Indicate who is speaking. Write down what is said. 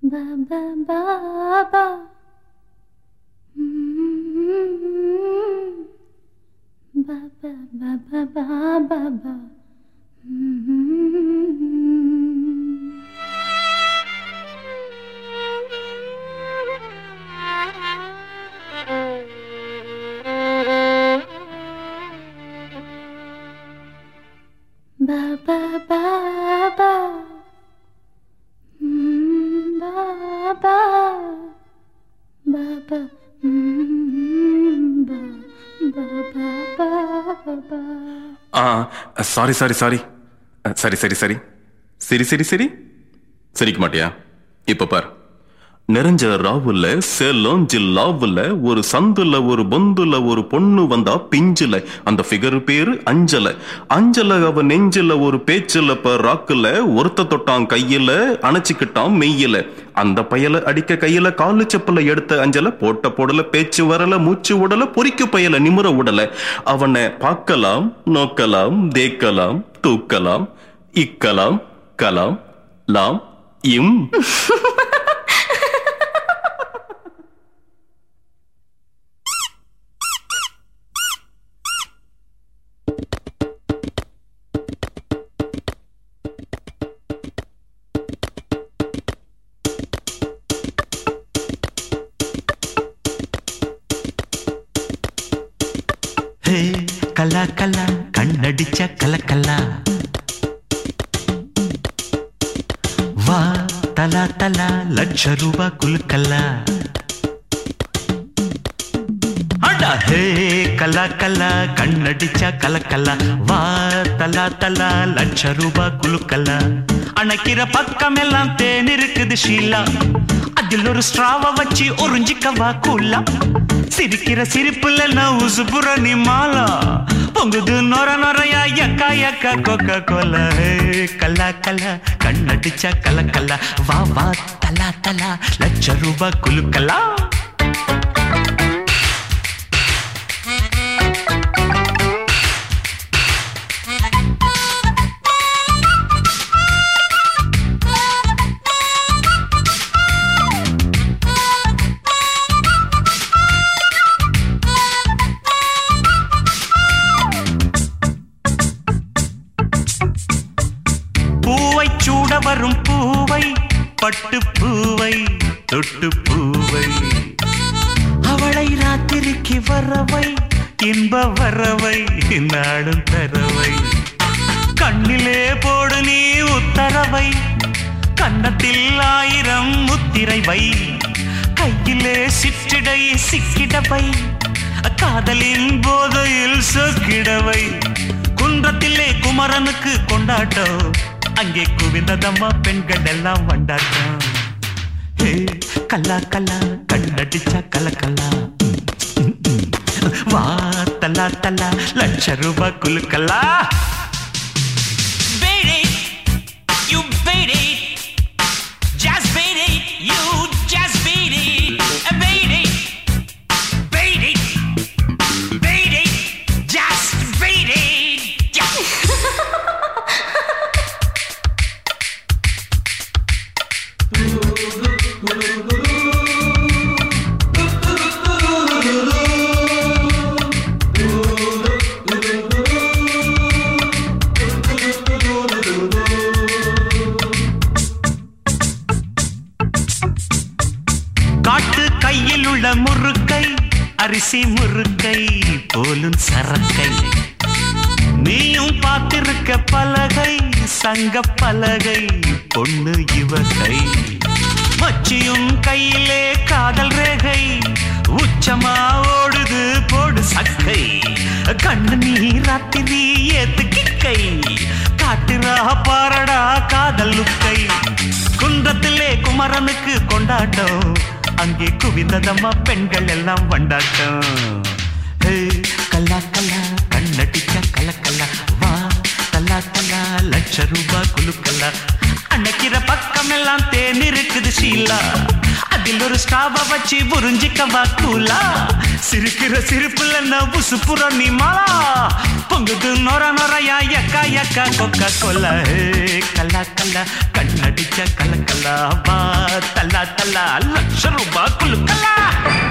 Speaker 1: ba ba ba ba. Mm. Ba ba ba ba ba ba ba. Mm. Ba ba ba ba. Mm, ba ba ba ba. Mm, ba ba ba ba ba.
Speaker 2: ஆ sorry sorry sorry சரி சரி சரி சரி சரி சரி சிரிக்க மாட்டியா இப்ப பார் நிறைஞ்ச ராவுல சேலம் ஜில்லாவுல ஒரு சந்துல ஒரு பொந்துல ஒரு பொண்ணு வந்தா பிஞ்சுல அந்த ஃபிகர் பேரு அஞ்சல அஞ்சல அவ நெஞ்சில ஒரு பேச்சுல ப ராக்குல ஒருத்த தொட்டான் கையில அணைச்சுக்கிட்டான் மெய்யில அந்த பயல அடிக்க கையில காலு செப்பல எடுத்த அஞ்சல போட்ட போடல பேச்சு வரல மூச்சு உடல பொறிக்கு பயல நிமிர உடல அவனை பார்க்கலாம் நோக்கலாம் தேக்கலாம் தூக்கலாம் இக்கலாம் கலாம் லாம் இம்
Speaker 3: ஹே கலா கலா கண்ணடிச்ச கலக்கலா வா தலா தலா லட்ச ரூபா குலுக்கல்லா அடா ஹே கலா கலா கண்ணடிச்ச கலக்கலா வா தலா தலா லட்ச ரூபா குலுக்கல்லா அணைக்கிற பக்கம் எல்லாம் தேன் இருக்குது ஷீலா அதில் ஒரு ஸ்ட்ராவ வச்சு உறிஞ்சிக்கவா கூலா சிரிக்கிற சிரிப்புல நான் உசுப்புற நீ மாலா பொங்குது நொர நொறையா யக்கா யக்கா கொக்க கொல கல்லா கல்லா கண்ணடிச்சா கல கல்லா வா வா தலா தலா லட்ச ரூபா குலுக்கலா பூவை சூட வரும் பூவை பட்டு பூவை தொட்டு பூவை அவளை ராத்திரிக்கு வரவை இன்ப வரவை நாடும் தரவை கண்ணிலே போடு நீ உத்தரவை கன்னத்தில் ஆயிரம் முத்திரை வை கையிலே சிற்றிடை சிக்கிடவை காதலின் போதையில் சொக்கிடவை குன்றத்திலே குமரனுக்கு கொண்டாட்டம் அங்கே குவிந்ததம்மா பெண்கள் எல்லாம் வண்டாட்டம் ஹே கல்லா கல்லா கண்ணடிச்சா கல கல்லா வா தலா தலா லட்ச ரூபாய் குலுக்கலா
Speaker 4: Beat it, you beat it. Just beat it, you just beat it. Uh, Beat it, beat it, beat it, just beat it. Yeah.
Speaker 3: காட்டு கையில் உள்ள முறுக்கை அரிசி முறுக்கை போலும் சரக்கை நீயும் பார்த்திருக்க பலகை சங்க பலகை பொண்ணு இவகை மச்சியும் கையிலே காதல் ரேகை உச்சமா ஓடுது போடு சக்கை கண்ணு நீ ராத்திரி ஏத்து கிக்கை காட்டுறா பாரடா காதல் லுக்கை குன்றத்திலே குமரனுக்கு கொண்டாட்டம் அங்கே குவிந்ததம்மா பெண்கள் எல்லாம் வண்டாட்டம் ஹே, கல்லா கல்லா கண்ணடிச்ச கல கல்லா வா தலா தலா லட்ச ரூபா குலுக்கல்லா அன்னைக்கிற பக்கம் எல்லாம் தேன் இருக்குது ஷீலா அதில் ஒரு ஸ்டாப வச்சு புரிஞ்சிக்கவா கூலா சிரிக்கிற சிரிப்புல நான் உசுப்புற நீ மாலா பொங்குது நொர நொறையா யக்கா யக்கா கொக்க கொல்ல கல்லா கல்லா கண்ணடிச்ச கல கல்லா வா தல்லா தலா தலா லட்ச ரூபாய் குலுக்கலா